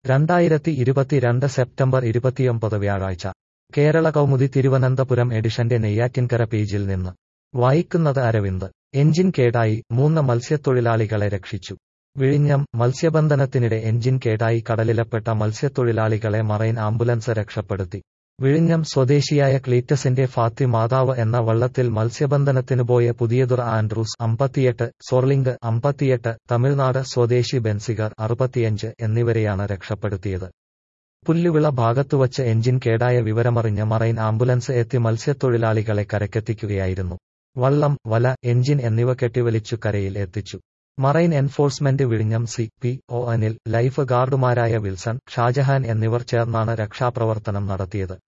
രണ്ടായിരത്തി ഇരുപത്തിരണ്ട് സെപ്റ്റംബർ ഇരുപത്തിയൊമ്പത് വ്യാഴാഴ്ച കേരള കൗമുദി തിരുവനന്തപുരം എഡിഷന്റെ നെയ്യാറ്റിൻകര പേജിൽ നിന്ന് വായിക്കുന്നത് അരവിന്ദ് എഞ്ചിൻ കേടായി മൂന്ന് മത്സ്യത്തൊഴിലാളികളെ രക്ഷിച്ചു വിഴിഞ്ഞം മത്സ്യബന്ധനത്തിനിടെ എഞ്ചിൻ കേടായി കടലിലപ്പെട്ട മത്സ്യത്തൊഴിലാളികളെ മറൈൻ ആംബുലൻസ് രക്ഷപ്പെടുത്തി വിഴിഞ്ഞം സ്വദേശിയായ ക്ലീറ്റസിന്റെ ഫാത്തി മാതാവ് എന്ന വള്ളത്തിൽ മത്സ്യബന്ധനത്തിനു പോയ പുതിയതുറ ആൻഡ്രൂസ് അമ്പത്തിയെട്ട് സോർലിംഗ് അമ്പത്തിയെട്ട് തമിഴ്നാട് സ്വദേശി ബെൻസിഗർ അറുപത്തിയഞ്ച് എന്നിവരെയാണ് രക്ഷപ്പെടുത്തിയത് പുല്ലുവിള ഭാഗത്തുവച്ച് എഞ്ചിൻ കേടായ വിവരമറിഞ്ഞ മറൈൻ ആംബുലൻസ് എത്തി മത്സ്യത്തൊഴിലാളികളെ കരക്കെത്തിക്കുകയായിരുന്നു വള്ളം വല എഞ്ചിൻ എന്നിവ കെട്ടിവലിച്ചു കരയിൽ എത്തിച്ചു മറൈൻ എൻഫോഴ്സ്മെന്റ് വിഴിഞ്ഞം C P O Anil life ഗാർഡുമാരായ വിൽസൺ ഷാജഹാൻ എന്നിവർ ചേർന്നാണ് രക്ഷാപ്രവർത്തനം നടത്തിയത്